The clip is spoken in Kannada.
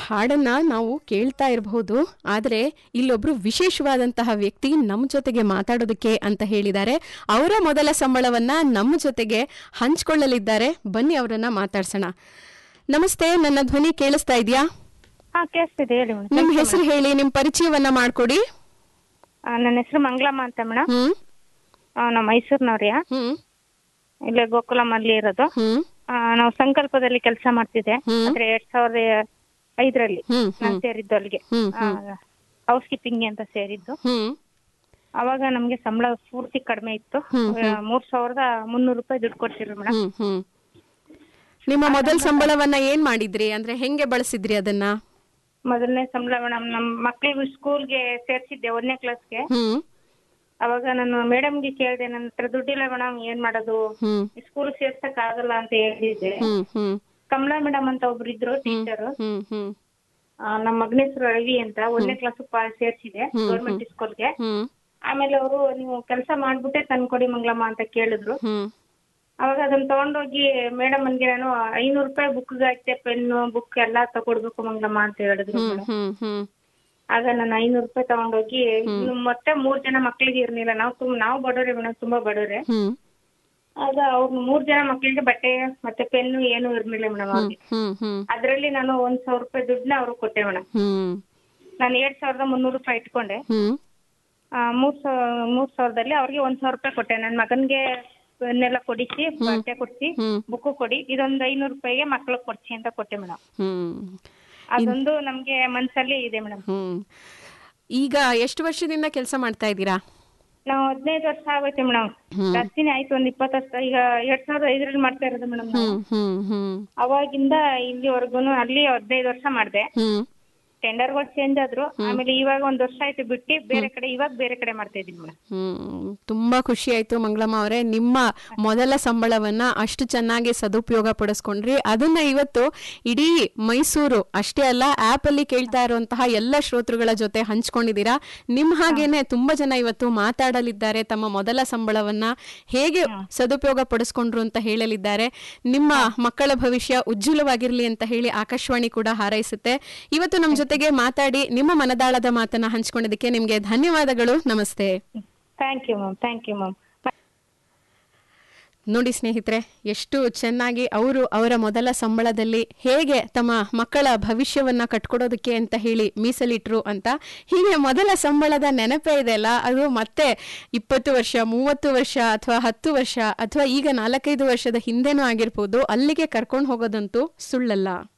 ಹಾಡನ್ನ ನಾವು ಕೇಳ್ತಾ ಇರಬಹುದು ಆದರೆ ಇಲ್ಲೊಬ್ರು ವಿಶೇಷವಾದಂತಹ ವ್ಯಕ್ತಿ ನಮ್ಮ ಜೊತೆಗೆ ಮಾತಾಡೋದಕ್ಕೆ ಅಂತ ಹೇಳಿದ್ದಾರೆ ಅವರ ಮೊದಲ ಸಂಬಳವನ್ನ ನಮ್ಮ ಜೊತೆಗೆ ಹಂಚ್ಕೊಳ್ಳಲಿದ್ದಾರೆ ಬನ್ನಿ ಅವರನ್ನ ಮಾತಾಡ್ಸೋಣ ನಮಸ್ತೆ ನನ್ನ ಧ್ವನಿ ಕೇಳಿಸ್ತಾ ಇದೆಯಾ ಹಾ ಕೇಳಿಸ್ತಿದೆ ಹೇಳಿ ಮೇಡಮ್ ನಿಮ್ಮ ಹೆಸರು ಹೇಳಿ ನಿಮ್ಮ ಪರಿಚಯವನ್ನ ಮಾಡ್ಕೊಡಿ ನನ್ನ ಹೆಸರು ಮಂಗಳಮ್ಮ ಅಂತ ಮೇಡಮ್ ಹ್ಮ್ ನಾವು ಮೈಸೂರಿನವ್ರಿಯ ಹ್ಮ್ ಇಲ್ಲೇ ಗೋಕುಲಂ ಅಲ್ಲಿ ಇರೋದು ಹ್ಮ್ ಆ, ನಾವು ಸಂಕಲ್ಪದಲ್ಲಿ ಕೆಲಸ ಮಾಡ್ತಿದ್ದೆ ಹ್ಮ್. ಅಂದ್ರೆ ಎರಡ್ ಸಾವಿರದ ಐದರಲ್ಲಿ ಹ್ಮ್ ನಾನು ಹ್ಮ್ ಸೇರಿದ್ದು ಅಲ್ಲಿಗೆ ಹ್ಮ್, ಹೌಸ್ ಕೀಪಿಂಗ್ ಅಂತ ಸೇರಿದ್ದು ಹ್ಮ್ ಅವಾಗ ನಮ್ಗೆ ಸಂಬಳ ಪೂರ್ತಿ ಕಡಿಮೆ ಇತ್ತು ಹ್ಮ್, ಆ, ಮೂರ್ ಸಾವಿರದ ಮುನ್ನೂರು ರೂಪಾಯಿ ದುಡ್ಡು ಕೊಡ್ತಿದ್ರು ಮೇಡಮ್ ಹ್ಮ್ ಹ್ಮ್ ನಿಮ್ಮ ಮೊದಲ ಸಂಬಳವನ್ನ ಏನ್ ಮಾಡಿದ್ರಿ ಅಂದ್ರೆ ಹೆಂಗೆ ಬಳಸಿದ್ರಿ ಅದನ್ನ ಮೊದಲನೇ ಸಂಬಳ ಮೇಡಮ್ ನಮ್ಮ ಮಕ್ಳಿಗೆ ಸ್ಕೂಲ್ಗೆ ಸೇರ್ಸಿದ್ದೆ ಒಂದನೇ ಕ್ಲಾಸ್ಗೆ ಹ್ಮ್ ಅವಾಗ ನಾನು ಮೇಡಮ್ಗೆ ಕೇಳಿದೆ ನನ್ನ ಹತ್ರ ದುಡ್ಡಿಲ್ಲ ಮೇಡಮ್ ಏನ್ ಮಾಡೋದು ಹ್ಮ್ ಸ್ಕೂಲ್ ಸೇರ್ಸಕ್ ಆಗಲ್ಲ ಅಂತ ಹೇಳಿದ್ದೆ ಹ್ಮ್ ಹ್ಮ್ ಕಮಲಾ ಮೇಡಮ್ ಅಂತ ಒಬ್ರು ಇದ್ರು ಟೀಚರ್ ಹ್ಮ್ ಹ್ಮ್ ನಮ್ಮ ಮಗನ ಹೆಸರು ರವಿ ಅಂತ ಒಂದನೇ ಕ್ಲಾಸ್ ಸೇರ್ಸಿದೆ ಗೌರ್ಮೆಂಟ್ ಸ್ಕೂಲ್ಗೆ ಹ್ಮ್ ಆಮೇಲೆ ಅವರು ನೀವು ಕೆಲಸ ಮಾಡ್ಬಿಟ್ಟೆ ತಂದ್ಕೊಡಿ ಮಂಗಳಮ್ಮ ಅಂತ ಕೇಳಿದ್ರು ಹ್ಮ್ ಅವಾಗ ಅದನ್ನ ತಗೊಂಡೋಗಿ ಮೇಡಮ್ ನನ್ಗೆ ನಾನು ಐನೂರು ರೂಪಾಯಿ ಬುಕ್ ಐತೆ ಪೆನ್ನು ಬುಕ್ ಎಲ್ಲಾ ತಗೊಡ್ಬೇಕು ಮಂಗಳಮ್ಮ ಅಂತ ಹೇಳಿದ್ರು ಹ್ಮ್ ಮೇಡಮ್ ಹ್ಮ್ ಹ್ಮ್ ಆಗ ನಾನು ಐನೂರು ರೂಪಾಯಿ ತಗೊಂಡೋಗಿ ಇನ್ನು ಮತ್ತೆ ಮೂರ್ ಜನ ಮಕ್ಳಿಗೆ ಇರ್ಲಿಲ್ಲ ನಾವು ತುಂಬ ನಾವು ಬಡವ್ರೆ ಮೇಡಮ್ ತುಂಬಾ ಬಡವ್ರೆ ಹ್ಮ್ ಆಗ ಅವ್ರು ಮೂರ್ ಜನ ಮಕ್ಳಿಗೆ ಬಟ್ಟೆ ಮತ್ತೆ ಪೆನ್ನು ಏನು ಇರ್ಲಿಲ್ಲ ಮೇಡಮ್ ಅವ್ರಿಗೆ ಹ್ಮ್ ಹ್ಮ್ ಅದ್ರಲ್ಲಿ ನಾನು ಒಂದ್ ಸಾವಿರ ರೂಪಾಯಿ ದುಡ್ಡನ್ನ ಅವ್ರಿಗೆ ಕೊಟ್ಟೆ ಮೇಡಮ್ ಹ್ಮ್ ನಾನು ಎರಡ್ ಸಾವಿರದ ಮುನ್ನೂರು ರೂಪಾಯಿ ಇಟ್ಕೊಂಡೆ ಹ್ಮ್ ಆ, ಮೂರ್ ಸಾವಿರ ಮೂರ್ ಸಾವಿರದಲ್ಲಿ ಅವ್ರಿಗೆ ಒಂದ್ ಸಾವಿರ ರೂಪಾಯಿ ಕೊಟ್ಟೆ ನನ್ನ ಮಗನ್ಗೆ ಪೆನ್ನೆಲ್ಲ ಕೊಡಿಸಿ ಬಟ್ಟೆ ಕೊಡಿಸಿ ಹ್ಮ್ ಬುಕ್ಕು ಕೊಡಿ ಇದೊಂದು ಐನೂರು ರೂಪಾಯಿಗೆ ಮಕ್ಳಿಗೆ ಕೊಡ್ಸಿ ಅಂತ ಕೊಟ್ಟೆ ಮೇಡಮ್ ಹ್ಮ್ ಅದೊಂದು ನಮ್ಗೆ ಮನ್ಸಲ್ಲಿ ಇದೆ ಮೇಡಮ್ ಹ್ಮ್ ಈಗ ಎಷ್ಟು ವರ್ಷದಿಂದ ಕೆಲಸ ಮಾಡ್ತಾ ಇದ್ದೀರಾ ನಾವು ಹದಿನೈದು ವರ್ಷ ಆಗೈತೆ ಮೇಡಮ್ ಹ್ಮ್. ಜಾಸ್ತಿನೇ ಆಯ್ತು ಒಂದ್ ಇಪ್ಪತ್ತು ವರ್ಷ ಈಗ ಎರಡ್ ಸಾವಿರದ ಐದರಲ್ಲಿ ಮಾಡ್ತಾ ಇರೋದು ಮೇಡಮ್ ಹ್ಮ್ ಹ್ಮ್ ಹ್ಮ್ ಅವಾಗಿಂದ ಇಲ್ಲಿವರೆಗೂ ಅಲ್ಲಿ ಹದಿನೈದು ವರ್ಷ ಮಾಡಿದೆ ಹ್ಮ್ ಟೆಂಡರ್ಗಳು ಚೇಂಜ್ ಆದ್ರು ಆಮೇಲೆ ಇವಾಗ ಒಂದ್ ವರ್ಷ ಆಯ್ತು ಬಿಟ್ಟು ಬೇರೆ ಕಡೆ ಇವಾಗ ಬೇರೆ ಕಡೆ ಮಾಡ್ತಾ ಇದೀನಿ ಮೇಡಮ್ ಹ್ಮ್ ತುಂಬಾ ಖುಷಿ ಆಯ್ತು ಮಂಗಳಮ್ಮ ಅವರೇ ನಿಮ್ಮ ಮೊದಲ ಸಂಬಳವನ್ನ ಅಷ್ಟು ಚೆನ್ನಾಗಿ ಸದುಪಯೋಗ ಪಡಿಸ್ಕೊಂಡ್ರಿ ಅದನ್ನ ಇವತ್ತು ಇಡೀ ಮೈಸೂರು ಅಷ್ಟೇ ಅಲ್ಲ ಆಪ್ ಅಲ್ಲಿ ಕೇಳ್ತಾ ಇರುವಂತಹ ಎಲ್ಲ ಶ್ರೋತೃಗಳ ಜೊತೆ ಹಂಚ್ಕೊಂಡಿದ್ದೀರಾ ನಿಮ್ ಹಾಗೇನೆ ತುಂಬಾ ಜನ ಇವತ್ತು ಮಾತಾಡಲಿದ್ದಾರೆ ತಮ್ಮ ಮೊದಲ ಸಂಬಳವನ್ನ ಹೇಗೆ ಸದುಪಯೋಗ ಪಡಿಸ್ಕೊಂಡ್ರು ಅಂತ ಹೇಳಲಿದ್ದಾರೆ ನಿಮ್ಮ ಮಕ್ಕಳ ಭವಿಷ್ಯ ಉಜ್ವಲವಾಗಿರ್ಲಿ ಅಂತ ಹೇಳಿ ಆಕಾಶವಾಣಿ ಕೂಡ ಹಾರೈಸುತ್ತೆ ಇವತ್ತು ನಮ್ಮ ಜೊತೆಗೆ ಮಾತಾಡಿ ನಿಮ್ಮ ಮನದಾಳದ ಮಾತನ್ನ ಹಂಚ್ಕೊಂಡಿದ್ದಕ್ಕೆ ನಿಮ್ಗೆ ಧನ್ಯವಾದಗಳು ನಮಸ್ತೆ thank you ma'am thank you ma'am ನೋಡಿ ಸ್ನೇಹಿತರೆ ಎಷ್ಟು ಚೆನ್ನಾಗಿ ಅವರು ಅವರ ಮೊದಲ ಸಂಬಳದಲ್ಲಿ ಹೇಗೆ ತಮ್ಮ ಮಕ್ಕಳ ಭವಿಷ್ಯವನ್ನ ಕಟ್ಕೊಡೋದಕ್ಕೆ ಅಂತ ಹೇಳಿ ಮೀಸಲಿಟ್ರು ಅಂತ ಹೀಗೆ ಮೊದಲ ಸಂಬಳದ ನೆನಪೇ ಇದೆಯಲ್ಲ ಅದು ಮತ್ತೆ ಇಪ್ಪತ್ತು ವರ್ಷ ಮೂವತ್ತು ವರ್ಷ ಅಥವಾ ಹತ್ತು ವರ್ಷ ಅಥವಾ ಈಗ ನಾಲ್ಕೈದು ವರ್ಷದ ಹಿಂದೆನೂ ಆಗಿರ್ಬೋದು ಅಲ್ಲಿಗೆ ಕರ್ಕೊಂಡು ಹೋಗೋದಂತೂ ಸುಳ್ಳಲ್ಲ